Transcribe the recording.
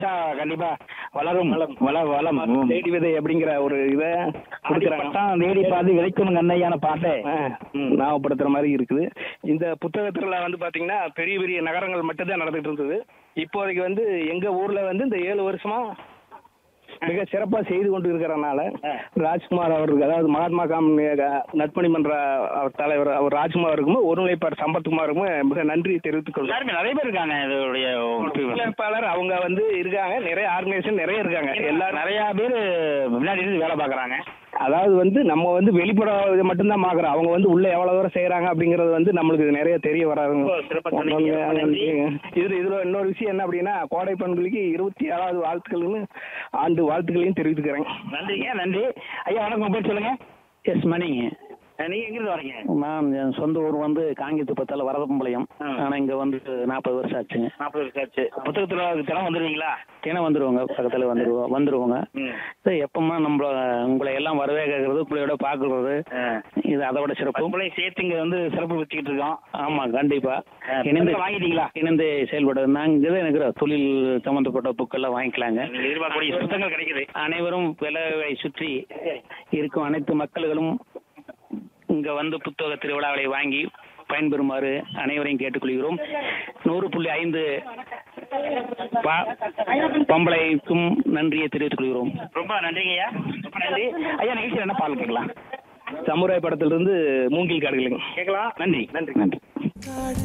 கண்டிப்பா வளரும் வள வளம் தேடி விதை அப்படிங்கிற ஒரு இதை கொடுக்குறாங்க பட்டம் தேடி பார்த்து விதைக்கணும் கண்ணையான பாட்டை ஆ, ம், ஞாபகப்படுத்துற மாதிரி இருக்குது இந்த புத்தகத்துல வந்து பாத்தீங்கன்னா பெரிய பெரிய நகரங்கள் மட்டும்தான் நடந்துட்டு இருந்தது இப்போதைக்கு வந்து எங்க ஊர்ல வந்து இந்த ஏழு வருஷமா மிக சிறப்பா செய்து கொண்டு இருக்கிறனால ராஜ்குமார் அவருக்கு அதாவது மகாத்மா காந்தி நட்பணி மன்ற அவர் தலைவர் அவர் ராஜ்குமாருக்கும் ஒருநிலைப்பாடு சம்பத்குமாருக்கும் மிக நன்றி தெரிவித்துக் கொள்கிறேன் எல்லாருமே நிறைய பேர் இருக்காங்க இதோடைய ஒருங்கிணைப்பாளர் அவங்க வந்து இருக்காங்க நிறைய ஆர்கனைசேஷன் நிறைய இருக்காங்க எல்லாரும் நிறைய பேர் முன்னாடி இருந்து வேலை பார்க்கறாங்க அதாவது வந்து நம்ம வந்து வெளிப்பட இதை மட்டும்தான் பார்க்குறோம் அவங்க வந்து உள்ள எவ்வளவு தூரம் செய்றாங்க அப்படிங்கறது வந்து நம்மளுக்கு நிறைய தெரிய வராதுங்க ரொம்ப சிறப்பா சொன்னீங்க. ரொம்ப நன்றி. இதுல இதுல இன்னொரு விஷயம் என்ன அப்படின்னா கோடை பெண்களுக்கு இருபத்தி ஏழாவது வாழ்த்துக்கள்னு ஆண்டு வாழ்த்துக்களையும் தெரிவித்துக்கிறேன் நன்றிங்க நன்றி ஐயா வணக்கம் உங்க பேர் சொல்லுங்க எஸ் மணிங்க நீங்க எங்க இருந்து வரீங்க நான் என் சொந்த ஊர் வந்து காங்கியத்து பத்தால வரதம்பாளையம் ஆ. ஆனா இங்க வந்து நாற்பது வருஷம் ஆச்சுங்க நாற்பது வருஷம் ஆச்சு புத்தகத்துல தினம் வந்துருவீங்களா தினம் வந்துருவாங்க பக்கத்துல வந்துருவோம் வந்துருவாங்க ம். சரி, எப்பமா நம்மள உங்களை எல்லாம் வரவே கேட்கறது பிள்ளையோட பாக்குறது ஆ. இது அதை விட சிறப்பு உங்களையும் சேர்த்து இங்க வந்து சிறப்பு வச்சுக்கிட்டு இருக்கோம் ஆமா கண்டிப்பா ஆ, இணைந்து புத்தகம் வாங்கிட்டீங்களா? இணைந்து செயல்படுறது நாங்க இங்கதான் இருக்கிற தொழில் சம்பந்தப்பட்ட புக்கெல்லாம் வாங்கிக்கலாங்க நீங்க எதிர்பார்க்கக்கூடிய புத்தகங்கள் கிடைக்குது அனைவரும் விலையை சுற்றி இருக்கும் அனைத்து மக்கள்களும் இங்க வந்து புத்தக திருவிழாவை வாங்கி பயன்பெறுமாறு அனைவரையும் கேட்டுக்கொள்கிறோம் நூறு புள்ளி ஐந்து ப- பம்பளைக்கும் நன்றியை தெரிவித்துக் கொள்கிறோம் ரொம்ப நன்றிங்க ஐயா ரொம்ப நன்றி ஐயா நிகழ்ச்சியில் என்ன பாடல் கேட்கலாம் சமுராய் படத்திலிருந்து மூங்கில் காடுகளுங்க கேட்கலாம் நன்றி நன்றி நன்றி